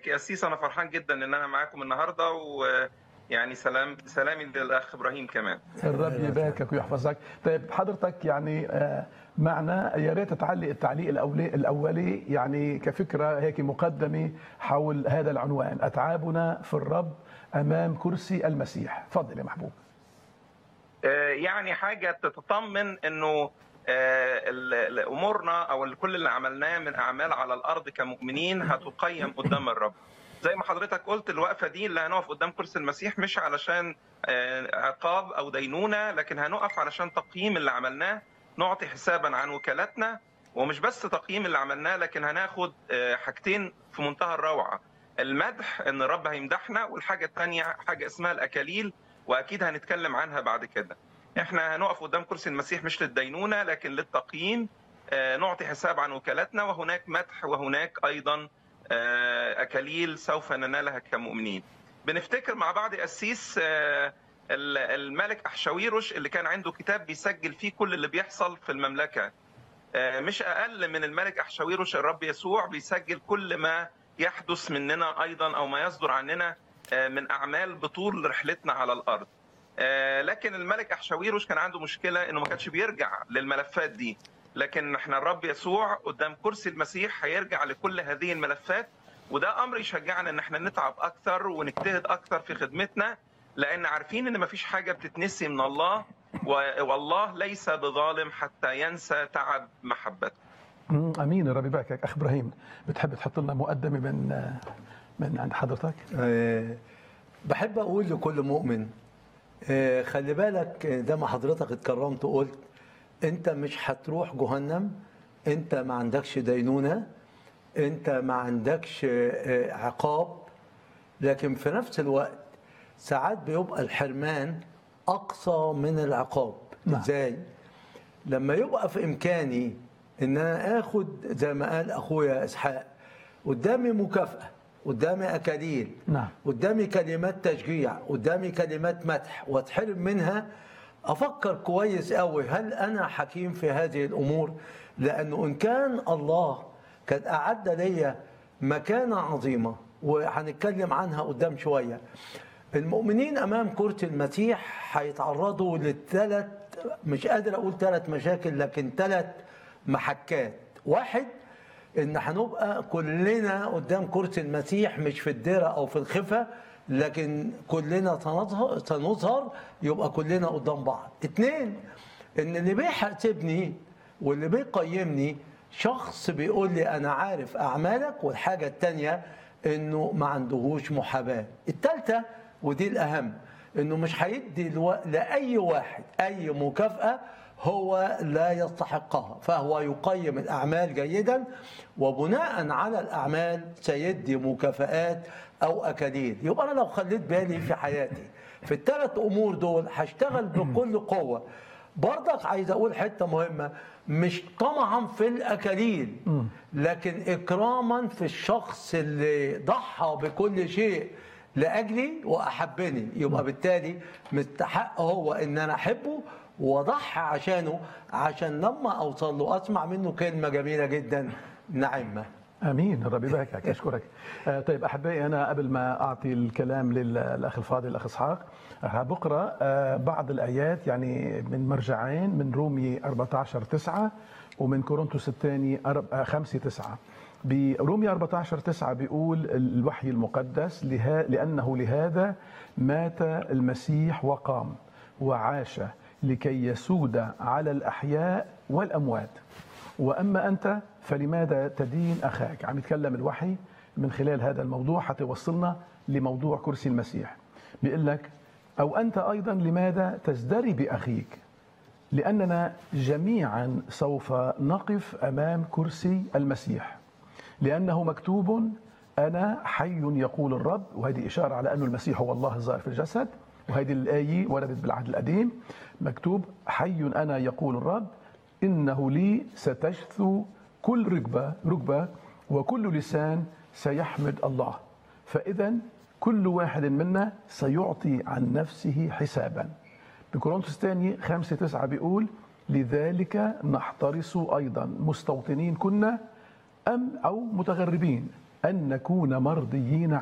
يبارك يا أسيس أنا فرحان جدا إن أنا معاكم النهاردة ويعني سلام سلامي للأخ إبراهيم كمان الرب يباركك ويحفظك طيب حضرتك يعني آه، معنا يا ريت تعلق التعليق الأولي, الأولي يعني كفكرة هيك مقدمة حول هذا العنوان أتعابنا في الرب أمام كرسي المسيح تفضل يا محبوب آه، يعني حاجة تتطمن إنه آه، ال- ال- أمورنا أو كل اللي عملناه من أعمال على الأرض كمؤمنين هتقيم قدام الرب زي ما حضرتك قلت الوقفة دي اللي هنقف قدام كرسي المسيح مش علشان آه، عقاب أو دينونة لكن هنقف علشان تقييم اللي عملناه نعطي حسابا عن وكالتنا ومش بس تقييم اللي عملناه لكن هناخد آه، حاجتين في منتهى الروعة المدح ان الرب هيمدحنا والحاجة الثانية حاجة اسمها الأكاليل وأكيد هنتكلم عنها بعد كده احنا هنقف قدام كرسي المسيح مش للدينونة لكن للتقييم آه، نعطي حساب عن وكالتنا وهناك مدح وهناك أيضا آه، أكاليل سوف ننالها كمؤمنين بنفتكر مع بعض أسيس آه، ال- الملك أحشاويروش اللي كان عنده كتاب بيسجل فيه كل اللي بيحصل في المملكة آه، مش أقل من الملك أحشاويروش الرب يسوع بيسجل كل ما يحدث مننا أيضا أو ما يصدر عننا آه، من أعمال بطول رحلتنا على الأرض آه، لكن الملك أحشاويروش كان عنده مشكلة إنه ما كانش بيرجع للملفات دي لكن احنا الرب يسوع قدام كرسي المسيح هيرجع لكل هذه الملفات وده امر يشجعنا ان احنا نتعب اكثر ونجتهد اكثر في خدمتنا لان عارفين ان مفيش حاجه بتتنسي من الله و- والله ليس بظالم حتى ينسى تعب محبته مم، امين الرب يباركك اخ ابراهيم بتحب تحط لنا مقدمه من آه، من عند حضرتك آه، بحب اقول لكل مؤمن آه، خلي بالك آه، زي ما حضرتك اتكرمت وقلت انت مش هتروح جهنم انت ما عندكش دينونه انت ما عندكش آه، عقاب لكن في نفس الوقت ساعات بيبقى الحرمان اقصى من العقاب نعم. ازاي لما يبقى في امكاني ان انا اخد زي ما قال اخويا اسحاق قدامي مكافاه قدامي اكاليل نعم. قدامي كلمات تشجيع قدامي كلمات مدح واتحرم منها افكر كويس قوي هل انا حكيم في هذه الامور لانه ان كان الله قد اعد لي مكانه عظيمه وهنتكلم عنها قدام شويه المؤمنين امام كرة المسيح هيتعرضوا للثلاث مش قادر اقول ثلاث مشاكل لكن ثلاث محكات واحد ان هنبقى كلنا قدام كرسي المسيح مش في الديره او في الخفه لكن كلنا سنظهر سنظهر يبقى كلنا قدام بعض اتنين ان اللي بيحاسبني واللي بيقيمني شخص بيقول لي انا عارف اعمالك والحاجه التانيه انه ما عندهوش محاباه التالته ودي الاهم انه مش هيدي الو... لاي واحد اي مكافاه هو لا يستحقها فهو يقيم الاعمال جيدا وبناء على الاعمال سيدي مكافآت او اكاليل يبقى انا لو خليت بالي في حياتي في الثلاث امور دول هشتغل بكل قوه برضك عايز اقول حته مهمه مش طمعا في الاكاليل لكن اكراما في الشخص اللي ضحى بكل شيء لاجلي واحبني يبقى بالتالي مستحق هو ان انا احبه واضحي عشانه عشان لما اوصل له اسمع منه كلمه جميله جدا نعمه امين الرب يباركك اشكرك آه، طيب احبائي انا قبل ما اعطي الكلام للاخ الفاضل الاخ اسحاق آه، بقرا آه، بعض الايات يعني من مرجعين من رومي 14 9 ومن كورنثوس الثاني 5 9 برومي 14 9 بيقول الوحي المقدس لها لانه لهذا مات المسيح وقام وعاش لكي يسود على الاحياء والاموات واما انت فلماذا تدين اخاك عم يتكلم الوحي من خلال هذا الموضوع حتى يوصلنا لموضوع كرسي المسيح بيقول لك او انت ايضا لماذا تزدري باخيك لاننا جميعا سوف نقف امام كرسي المسيح لانه مكتوب انا حي يقول الرب وهذه اشاره على انه المسيح هو الله الظاهر في الجسد وهذه الايه وردت بالعهد القديم مكتوب حي انا يقول الرب انه لي ستجثو كل ركبه ركبه وكل لسان سيحمد الله فاذا كل واحد منا سيعطي عن نفسه حسابا بكورنثوس الثاني خمسة تسعة بيقول لذلك نحترس أيضا مستوطنين كنا أم أو متغربين ان نكون مرضيين